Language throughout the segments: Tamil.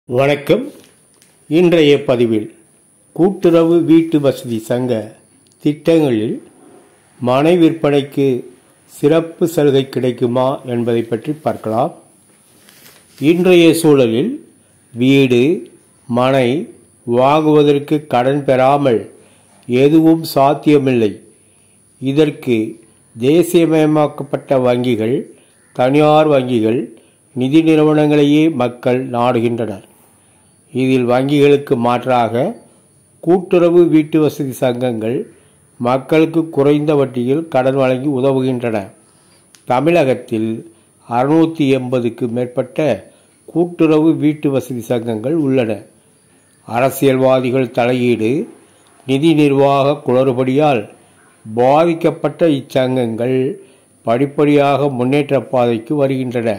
வணக்கம் இன்றைய பதிவில் கூட்டுறவு வீட்டு வசதி சங்க திட்டங்களில் மனை விற்பனைக்கு சிறப்பு சலுகை கிடைக்குமா என்பதை பற்றி பார்க்கலாம் இன்றைய சூழலில் வீடு மனை வாங்குவதற்கு கடன் பெறாமல் எதுவும் சாத்தியமில்லை இதற்கு தேசியமயமாக்கப்பட்ட வங்கிகள் தனியார் வங்கிகள் நிதி நிறுவனங்களையே மக்கள் நாடுகின்றனர் இதில் வங்கிகளுக்கு மாற்றாக கூட்டுறவு வீட்டு வசதி சங்கங்கள் மக்களுக்கு குறைந்த வட்டியில் கடன் வழங்கி உதவுகின்றன தமிழகத்தில் அறுநூற்றி எண்பதுக்கு மேற்பட்ட கூட்டுறவு வீட்டு வசதி சங்கங்கள் உள்ளன அரசியல்வாதிகள் தலையீடு நிதி நிர்வாக குளறுபடியால் பாதிக்கப்பட்ட இச்சங்கங்கள் படிப்படியாக முன்னேற்ற பாதைக்கு வருகின்றன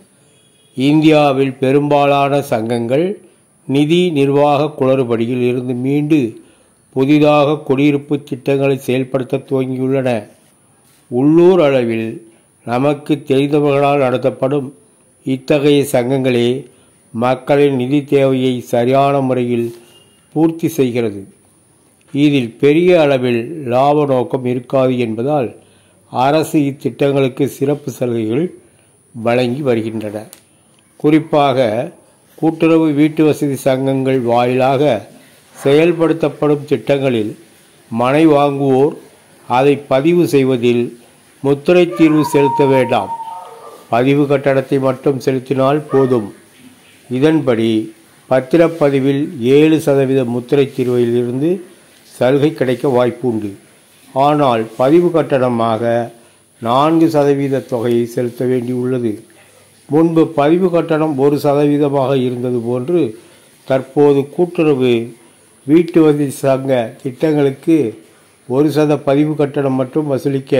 இந்தியாவில் பெரும்பாலான சங்கங்கள் நிதி நிர்வாக குளறுபடியில் இருந்து மீண்டு புதிதாக குடியிருப்பு திட்டங்களை செயல்படுத்த துவங்கியுள்ளன உள்ளூர் அளவில் நமக்கு தெரிந்தவர்களால் நடத்தப்படும் இத்தகைய சங்கங்களே மக்களின் நிதி தேவையை சரியான முறையில் பூர்த்தி செய்கிறது இதில் பெரிய அளவில் லாப நோக்கம் இருக்காது என்பதால் அரசு இத்திட்டங்களுக்கு சிறப்பு சலுகைகள் வழங்கி வருகின்றன குறிப்பாக கூட்டுறவு வீட்டு வசதி சங்கங்கள் வாயிலாக செயல்படுத்தப்படும் திட்டங்களில் மனை வாங்குவோர் அதை பதிவு செய்வதில் முத்திரை தீர்வு செலுத்த வேண்டாம் பதிவு கட்டணத்தை மட்டும் செலுத்தினால் போதும் இதன்படி பத்திரப்பதிவில் ஏழு சதவீத முத்திரை தீர்வையிலிருந்து சலுகை கிடைக்க வாய்ப்பு உண்டு ஆனால் பதிவு கட்டணமாக நான்கு சதவீத தொகையை செலுத்த வேண்டியுள்ளது முன்பு பதிவு கட்டணம் ஒரு சதவீதமாக இருந்தது போன்று தற்போது கூட்டுறவு வீட்டு வசதி சங்க திட்டங்களுக்கு ஒரு சத பதிவு கட்டணம் மட்டும் வசூலிக்க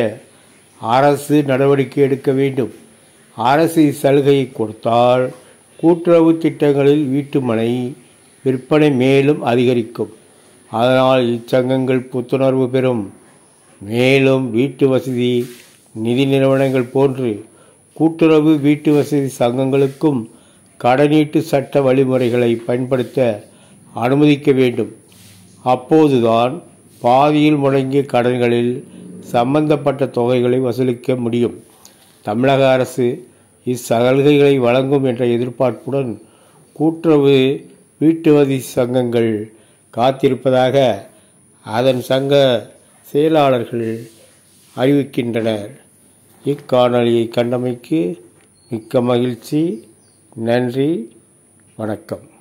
அரசு நடவடிக்கை எடுக்க வேண்டும் அரசு இச்சலுகையை கொடுத்தால் கூட்டுறவு திட்டங்களில் வீட்டு மனை விற்பனை மேலும் அதிகரிக்கும் அதனால் இச்சங்கங்கள் புத்துணர்வு பெறும் மேலும் வீட்டு வசதி நிதி நிறுவனங்கள் போன்று கூட்டுறவு வீட்டு வசதி சங்கங்களுக்கும் கடனீட்டு சட்ட வழிமுறைகளை பயன்படுத்த அனுமதிக்க வேண்டும் அப்போதுதான் பாதியில் முடங்கிய கடன்களில் சம்பந்தப்பட்ட தொகைகளை வசூலிக்க முடியும் தமிழக அரசு இச்சலுகைகளை வழங்கும் என்ற எதிர்பார்ப்புடன் கூட்டுறவு வீட்டு வசதி சங்கங்கள் காத்திருப்பதாக அதன் சங்க செயலாளர்கள் அறிவிக்கின்றனர் இக்காணொலியை கண்டமைக்கு மிக்க மகிழ்ச்சி நன்றி வணக்கம்